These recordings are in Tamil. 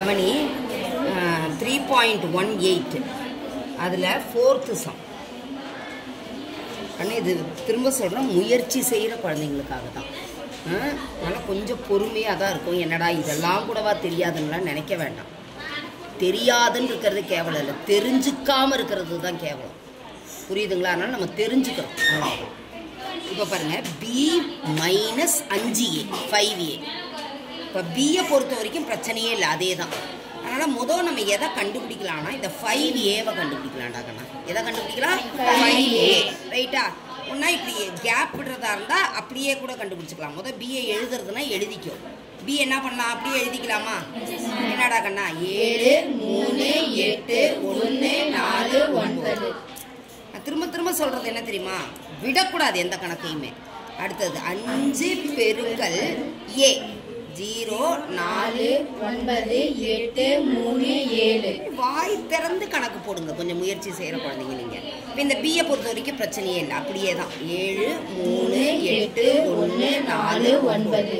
அவனி த்ரீ பாயிண்ட் ஒன் எயிட் அதில் ஃபோர்த்து சம் ஆனால் இது திரும்ப சொல்கிறேன் முயற்சி செய்கிற குழந்தைங்களுக்காக தான் அதனால் கொஞ்சம் பொறுமையாக தான் இருக்கும் என்னடா இதெல்லாம் கூடவா தெரியாதுன்னுலாம் நினைக்க வேண்டாம் தெரியாதுன்னு இருக்கிறது கேவலம் இல்லை தெரிஞ்சுக்காம இருக்கிறது தான் கேவலம் புரியுதுங்களா அதனால் நம்ம தெரிஞ்சுக்கிறோம் அவ்வளவுதான். இப்போ பாருங்கள் பி மைனஸ் அஞ்சு ஏ ஃபைவ் ஏ இப்போ பியை பொறுத்த வரைக்கும் பிரச்சனையே இல்லை அதே தான் அதனால் முதல் நம்ம எதை கண்டுபிடிக்கலாம்னா இந்த ஃபைவ் ஏவை கண்டுபிடிக்கலாம்டா கண்ணா எதை கண்டுபிடிக்கலாம் ஃபைவ் ஏ ரைட்டா ஒன்றா இப்படி கேப் விடுறதா இருந்தால் அப்படியே கூட கண்டுபிடிச்சிக்கலாம் முதல் பிஏ எழுதுறதுனா எழுதிக்கோ பி என்ன பண்ணலாம் அப்படியே எழுதிக்கலாமா என்னடா கண்ணா ஏழு மூணு எட்டு ஒன்று நாலு ஒன்பது நான் திரும்ப திரும்ப சொல்கிறது என்ன தெரியுமா விடக்கூடாது எந்த கணக்கையுமே அடுத்தது அஞ்சு பெருக்கல் ஏ ஜீரோ நாலு ஒன்பது எட்டு மூணு ஏழு வாய் திறந்து கணக்கு போடுங்க கொஞ்சம் முயற்சி செய்கிற குழந்தைங்க நீங்கள் இப்போ இந்த பிஏ பொறுத்த வரைக்கும் பிரச்சனையே இல்லை அப்படியே தான் ஏழு மூணு எட்டு ஒன்று நாலு ஒன்பது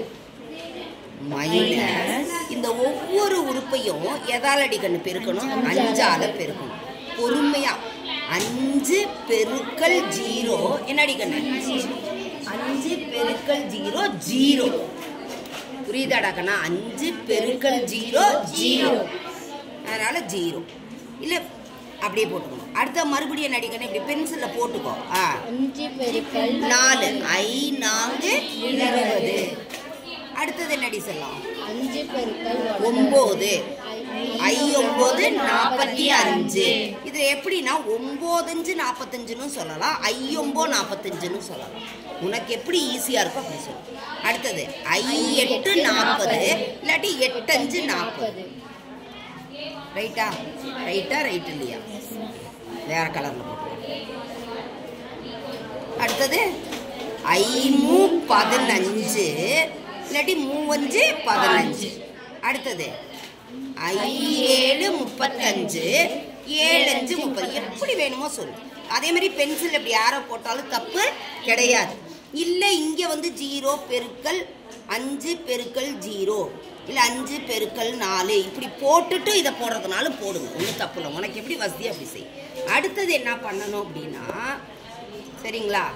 மைனஸ் இந்த ஒவ்வொரு உறுப்பையும் எதால் அடிக்கண்ணு பெருக்கணும் அஞ்சால பெருக்கணும் பொறுமையா அஞ்சு பெருக்கல் ஜீரோ என்ன அடிக்கண்ணு அஞ்சு பெருக்கல் ஜீரோ ஜீரோ புரியுதாடா கண்ணா அஞ்சு பெருக்கல் ஜீரோ ஜீரோ அதனால ஜீரோ இல்லை அப்படியே போட்டுக்கணும் அடுத்த மறுபடியும் என்ன அடிக்கணும் இப்படி பென்சிலில் போட்டுக்கோ ஆ அஞ்சு பெருக்கல் நாலு ஐ நான்கு இருபது அடுத்தது என்னடி சொல்லலாம் அஞ்சு பெருக்கல் ஒம்பது ஐ ஒம்பது நாற்பத்தி அஞ்சு இது எப்படின்னா ஒம்போதஞ்சு நாற்பத்தஞ்சுன்னு சொல்லலாம் ஐ ஒம்போ நாற்பத்தஞ்சுன்னு சொல்லலாம் உனக்கு எப்படி ஈஸியாக இருக்கோ அப்படி சொல்லு அடுத்தது ஐ எட்டு நாற்பது இல்லாட்டி எட்டஞ்சு நாற்பது ரைட்டா ரைட்டா ரைட் இல்லையா வேற கலரில் போட்டுருவோம் அடுத்தது ஐமூ பதினஞ்சு இல்லாட்டி மூவஞ்சு பதினஞ்சு அடுத்தது ஐ ஏழு முப்பத்தஞ்சு ஏழஞ்சு முப்பது எப்படி வேணுமோ சொல்லு அதே மாதிரி பென்சில் இப்படி யாரோ போட்டாலும் தப்பு கிடையாது இல்லை இங்கே வந்து ஜீரோ பெருக்கல் அஞ்சு பெருக்கல் ஜீரோ இல்லை அஞ்சு பெருக்கல் நாலு இப்படி போட்டுட்டு இதை போடுறதுனாலும் போடுங்க ஒன்றும் தப்பு இல்லை உனக்கு எப்படி வசதி அப்படி செய் அடுத்தது என்ன பண்ணணும் அப்படின்னா சரிங்களா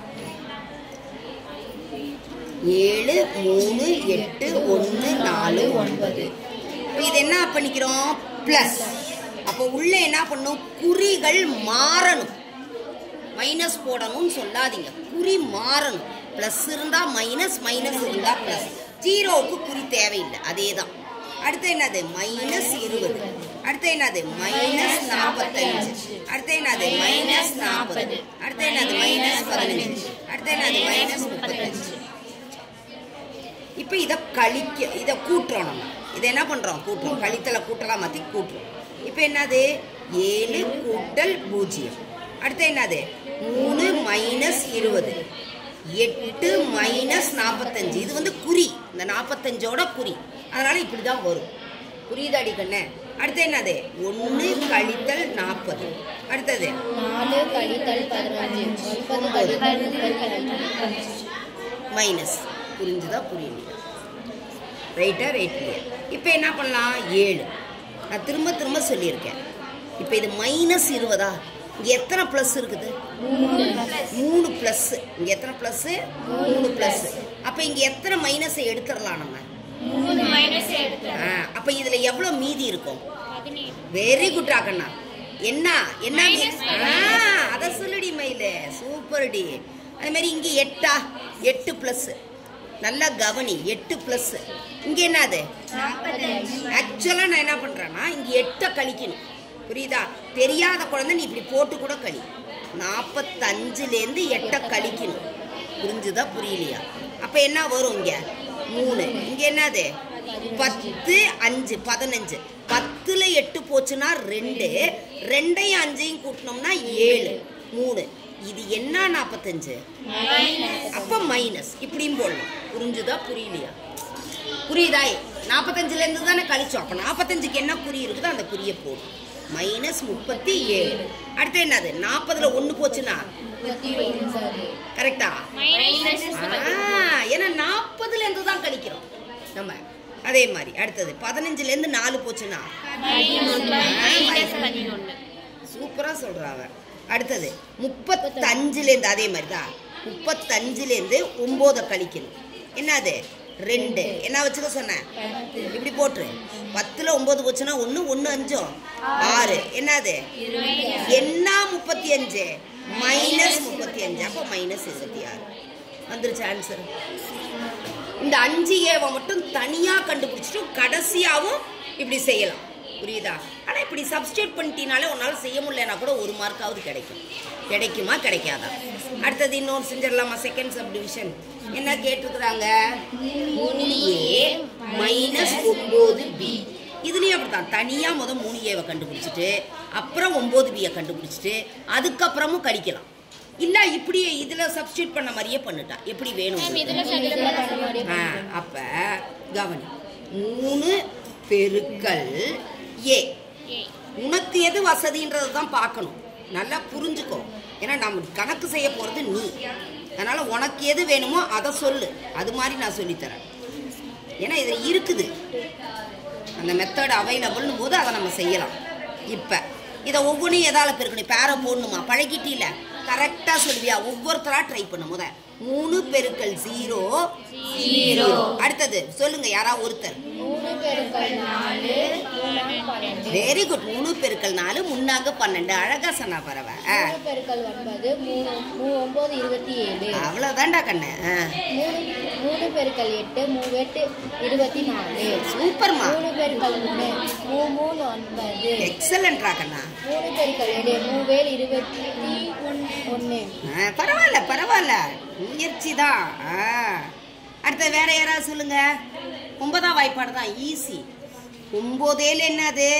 ஏழு மூணு எட்டு ஒன்று நாலு ஒன்பது இப்போ இது என்ன பண்ணிக்கிறோம் ப்ளஸ் அப்போ உள்ள என்ன பண்ணும் குறிகள் மாறணும் மைனஸ் போடணும்னு சொல்லாதீங்க குறி மாறணும் ப்ளஸ் இருந்தால் மைனஸ் மைனஸ் இருந்தால் ப்ளஸ் ஜீரோவுக்கு குறி தேவையில்லை அதே தான் அடுத்து என்னது மைனஸ் இருபது அடுத்து என்னது மைனஸ் நாற்பத்தஞ்சு அடுத்து என்னது மைனஸ் நாற்பது அடுத்து என்னது மைனஸ் பதினஞ்சு அடுத்து என்னது மைனஸ் முப்பத்தஞ்சு இப்போ இதை கழிக்க இதை கூட்டுறோம் நம்ம இதை என்ன பண்ணுறோம் கூட்டுறோம் கழித்தலை கூட்டலாம் மாற்றி கூட்டுறோம் இப்போ என்னது ஏழு கூட்டல் பூஜ்ஜியம் அடுத்து என்னது மூணு மைனஸ் இருபது எட்டு மைனஸ் நாற்பத்தஞ்சு இது வந்து குறி இந்த நாற்பத்தஞ்சோட குறி அதனால் இப்படி தான் வரும் புரியுதாடி கண்ணே அடுத்து என்னது ஒன்று கழித்தல் நாற்பது அடுத்தது நாலு கழித்தல் பதினஞ்சு ஒன்பது கழித்தல் முப்பத்தஞ்சு மைனஸ் புரிஞ்சுதா புரியலையா ரைட்டா ரைட் இல்லையா இப்போ என்ன பண்ணலாம் ஏழு நான் திரும்ப திரும்ப சொல்லியிருக்கேன் இப்போ இது மைனஸ் இருபதா இங்கே எத்தனை ப்ளஸ் இருக்குது மூணு ப்ளஸ் இங்கே எத்தனை ப்ளஸ்ஸு மூணு ப்ளஸ் அப்போ இங்கே எத்தனை மைனஸை எடுத்துடலாம் நம்ம ஆ அப்போ இதில் எவ்வளோ மீதி இருக்கும் வெரி குட் ராகண்ணா என்ன என்ன ஆ அதை சொல்லுடி மயிலு சூப்பர் டி அதே மாதிரி இங்கே எட்டா எட்டு ப்ளஸ் நல்லா கவனி எட்டு ப்ளஸ் இங்கே என்னது ஆக்சுவலாக நான் என்ன பண்ணுறேன்னா இங்கே எட்டை கழிக்கணும் புரியுதா தெரியாத குழந்தை நீ இப்படி போட்டு கூட கழி நாற்பத்தஞ்சுலேருந்து எட்டை கழிக்கணும் புரிஞ்சுதா புரியலையா அப்போ என்ன வரும் இங்கே மூணு இங்கே என்னது பத்து அஞ்சு பதினஞ்சு பத்தில் எட்டு போச்சுன்னா ரெண்டு ரெண்டையும் அஞ்சையும் கூட்டினோம்னா ஏழு மூணு இது என்ன நாற்பத்தஞ்சு அப்போ மைனஸ் இப்படியும் போடலாம் புரிஞ்சுதா புரியலையா புரியுதா நாற்பத்தஞ்சுலேருந்து தானே கழிச்சோம் அப்போ நாற்பத்தஞ்சுக்கு என்ன குறி இருக்குதோ அந்த குறியை போடும் மைனஸ் முப்பத்தி ஏழு அடுத்து என்னது நாற்பதுல ஒன்று போச்சுன்னா முப்பத்தி ஒன்பது கரெக்டா ஆ, ஏன்னா நாற்பதுல இருந்து தான் கழிக்கிறோம் நம்ம அதே மாதிரி அடுத்தது பதினஞ்சுலேருந்து நாலு போச்சுன்னா சூப்பராக சொல்கிறாங்க அடுத்தது முப்பத்தஞ்சுலேருந்து அதே மாதிரி தான் முப்பத்தஞ்சுலேருந்து ஒம்போதை கழிக்கணும் என்னது ரெண்டு என்ன வச்சுக்க சொன்னேன் இப்படி போட்டுரு பத்தில் ஒம்பது போச்சுன்னா ஒன்று ஒன்று அஞ்சும் ஆறு என்னது என்ன முப்பத்தி அஞ்சு மைனஸ் முப்பத்தி அஞ்சு அப்போ மைனஸ் இருபத்தி ஆறு வந்துருச்சு ஆன்சர் இந்த அஞ்சு ஏவை மட்டும் தனியாக கண்டுபிடிச்சிட்டு கடைசியாகவும் இப்படி செய்யலாம் புரியுதா ஆனால் இப்படி சப்ஸ்டியூட் பண்ணிட்டீனாலே உன்னால் செய்ய முடியலனா கூட ஒரு மார்க்காவது கிடைக்கும் கிடைக்குமா கிடைக்காதா அடுத்தது இன்னொன்று செஞ்சிடலாமா செகண்ட் சப்டிவிஷன் என்ன கேட்டிருக்கிறாங்க மூணு ஏ மைனஸ் ஒம்பது பி இதுலேயும் அப்படித்தான் தனியாக முத மூணு ஏவை கண்டுபிடிச்சிட்டு அப்புறம் ஒம்பது பியை கண்டுபிடிச்சிட்டு அதுக்கப்புறமும் கழிக்கலாம் இல்லை இப்படியே இதில் சப்ஸ்டியூட் பண்ண மாதிரியே பண்ணிட்டா எப்படி வேணும் உங்களுக்கு? ஆ அப்ப கவனி மூணு பெருக்கல் ஏ உனக்கு எது வசதின்றது தான் பார்க்கணும் நல்லா புரிஞ்சுக்கோ ஏன்னா நம்ம கணக்கு செய்ய போகிறது நீ அதனால உனக்கு எது வேணுமோ அதை சொல்லு அது மாதிரி நான் சொல்லித்தரேன் ஏன்னா இது இருக்குது அந்த மெத்தட் அவைலபிள்னு போது அதை நம்ம செய்யலாம் இப்போ இதை ஒவ்வொன்றையும் எதால பெருக்கணும் பேரை போடணுமா பழகிட்டில கரெக்டாக சொல்லுவியா ஒவ்வொருத்தரா ட்ரை பண்ணு முத மூணு பெருக்கல் ஜீரோ ஜீரோ அடுத்தது சொல்லுங்க யாரா ஒருத்தர் மூணு பெருக்கல் நாலு மூணாம் பன்னெண்டு வெரி குட் மூணு பெருக்கல் நாலு முன்னாங்க பன்னெண்டு அழகா சொன்னா பரவ மூணு பெருக்கல் ஒன்பது மூணு மூ ஒம்பது இருபத்தி ஏழு அவ்வளோதான்டா கண்ணு ஆ. மூணு மூணு பெருக்கல் எட்டு மூவெட்டு இருபத்தி நாலு சூப்பர்மா மூணு பெருக்கல் மூணு மூ மூணு ஒன்பது எக்ஸலண்ட்ரா கண்ணா மூணு பெருக்கல் ஏழு மூவேல் இருபத்தி ஒன்று ஆ, பரவாயில்ல பரவாயில்ல முயற்சி தான் அடுத்த வேற யாராவது சொல்லுங்க ஒன்பதாம் வாய்ப்பாடு தான் ஈஸி ஒம்போதேல என்னது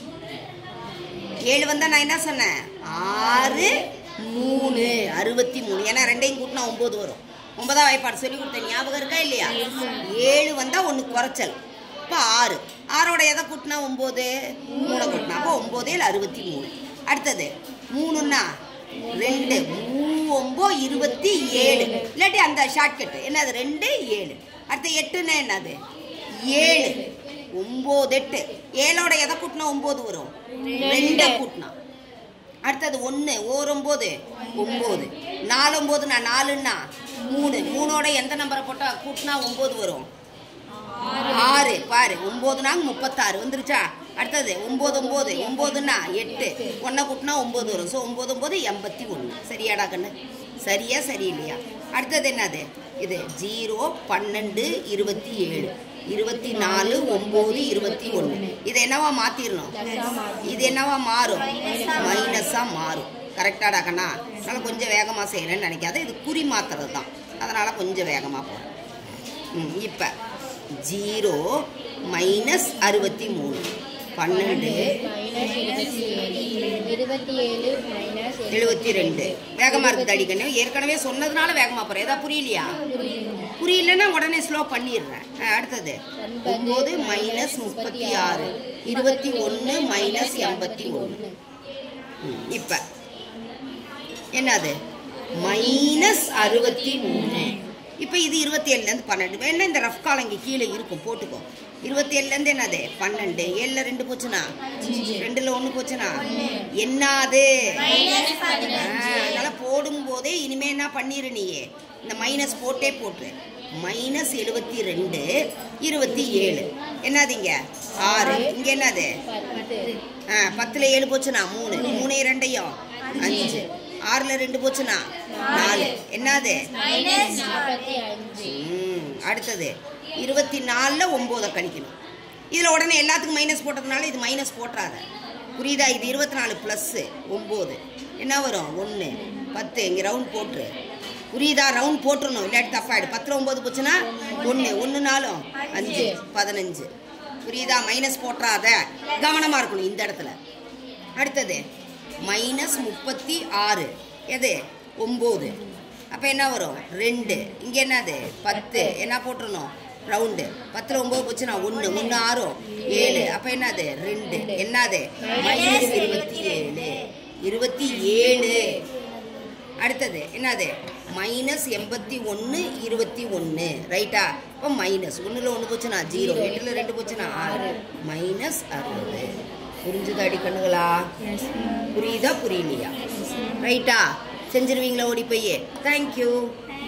ஏழு வந்தா நான் என்ன சொன்னேன் ஆறு மூணு அறுபத்தி மூணு ஏன்னா ரெண்டையும் கூட்டினா ஒம்பது வரும் ஒன்பதாம் வாய்ப்பாடு சொல்லி கொடுத்தேன் ஞாபகம் இருக்கா இல்லையா ஏழு வந்தா ஒன்று குறைச்சல் இப்போ ஆறு ஆறோட எதை கூட்டினா ஒம்பது மூணை கூட்டினா அப்போ ஒம்போதேல் அறுபத்தி மூணு அடுத்தது மூணுன்னா ரெண்டு மூ ஒம்போ இருபத்தி ஏழு இல்லாட்டி அந்த ஷார்ட்கட் என்னது ரெண்டு ஏழு அடுத்த எட்டுன்னா என்னது ஏழு ஒம்பது எட்டு ஏழோட எதை கூட்டினா ஒம்பது வரும் ரெண்டை கூட்டினா அடுத்தது ஒன்று ஓர் ஒம்பது ஒம்பது நாலு ஒம்பதுனா நாலுன்னா மூணு மூணோட எந்த நம்பரை போட்டால் கூட்டினா ஒம்பது வரும் ஆறு பாரு ஒம்போதுனாங்க முப்பத்தாறு வந்துருச்சா அடுத்தது ஒம்பது ஒம்பது ஒம்போதுன்னா எட்டு ஒன்றை கூட்டினா ஒம்பது வரும் ஸோ ஒம்பது ஒம்பது எண்பத்தி ஒன்று சரியாடா கண்ணு சரியா சரியில்லையா அடுத்தது என்னது இது ஜீரோ பன்னெண்டு இருபத்தி ஏழு இருபத்தி நாலு ஒம்பது இருபத்தி ஒன்று இதை என்னவா மாற்றிடணும் இது என்னவா மாறும் மைனஸாக மாறும் கரெக்டாடா கண்ணா அதனால் கொஞ்சம் வேகமாக செய்யலைன்னு நினைக்காத இது குறி மாத்துறது தான் அதனால் கொஞ்சம் வேகமாக போகிறேன் ம் இப்போ ஜீரோ மைனஸ் அறுபத்தி மூணு பன்னெண்டு மைனஸ் இருபத்தி ஏழு இருபத்தி ஏழு மைனஸ் எழுபத்தி ரெண்டு வேகமாக இருக்குது அடிக்கண்ணு ஏற்கனவே சொன்னதுனால வேகமாக போகிறேன் ஏதா புரியலையா புரியலன்னா உடனே ஸ்லோ பண்ணிடுறேன் ஆ, அடுத்தது ஒம்பது மைனஸ் முப்பத்தி ஆறு இருபத்தி ஒன்று மைனஸ் எண்பத்தி ஒன்று இப்போ என்னது மைனஸ் அறுபத்தி மூணு இப்போ இது இருபத்தி ஏழுலேருந்து பன்னெண்டு வேணா இந்த ரஃப் காலம் இங்கே கீழே இருக்கும் போட்டுக்கோ இருபத்தி ஏழுலேருந்து என்னது பன்னெண்டு ஏழில் ரெண்டு போச்சுனா ரெண்டில் ஒன்று போச்சுனா என்னது ஆ, அதனால போடும்போதே இனிமே என்ன பண்ணிரு நீயே இந்த மைனஸ் போட்டே போட்டு மைனஸ் எழுபத்தி ரெண்டு இருபத்தி ஏழு என்னதுங்க ஆறு இங்கே என்னது பத்து ஆ பத்தில் ஏழு போச்சுனா மூணு மூணு ரெண்டையும் அஞ்சு ஆறில் ரெண்டு போச்சுனா நாலு என்னது நாற்பத்தி அஞ்சு ம், அடுத்தது இருபத்தி நாலில் ஒம்போதை கழிக்கணும் இதில் உடனே எல்லாத்துக்கும் மைனஸ் போட்டதுனால இது மைனஸ் போட்டுறாத புரியுதா இது இருபத்தி நாலு ப்ளஸ்ஸு ஒம்பது என்ன வரும் ஒன்று பத்து இங்கே ரவுண்ட் போட்டுரு புரியுதா ரவுண்ட் போட்டுருணும் இல்லாட்டி தப்பாயிடும் பத்தில் ஒம்பது போச்சுன்னா ஒன்று ஒன்று நாளும் அஞ்சு பதினஞ்சு புரியுதா மைனஸ் போட்டுறாத கவனமாக இருக்கணும் இந்த இடத்துல அடுத்தது மைனஸ் முப்பத்தி ஆறு எது ஒம்பது அப்போ என்ன வரும் ரெண்டு இங்கே என்னது பத்து என்ன போட்டுருணும் ரவுண்டு பத்தில் ஒம்பது போச்சுன்னா ஒன்று ஒன்று ஆறும் ஏழு அப்போ என்னது ரெண்டு என்னது மைனஸ் இருபத்தி ஏழு இருபத்தி ஏழு அடுத்தது என்னது மைனஸ் எண்பத்தி ஒன்று இருபத்தி ஒன்று ரைட்டா இப்போ மைனஸ் ஒன்றில் ஒன்று போச்சுன்னா ஜீரோ Zero. எட்டில் ரெண்டு போச்சுன்னா ஆறு ஆறு. மைனஸ் அறுபது புரிஞ்சுதா அடி கண்ணுகளா எஸ் புரியுதா புரியலையா ரைட்டா செஞ்சிருவீங்களா ஓடி போய் தேங்க்யூ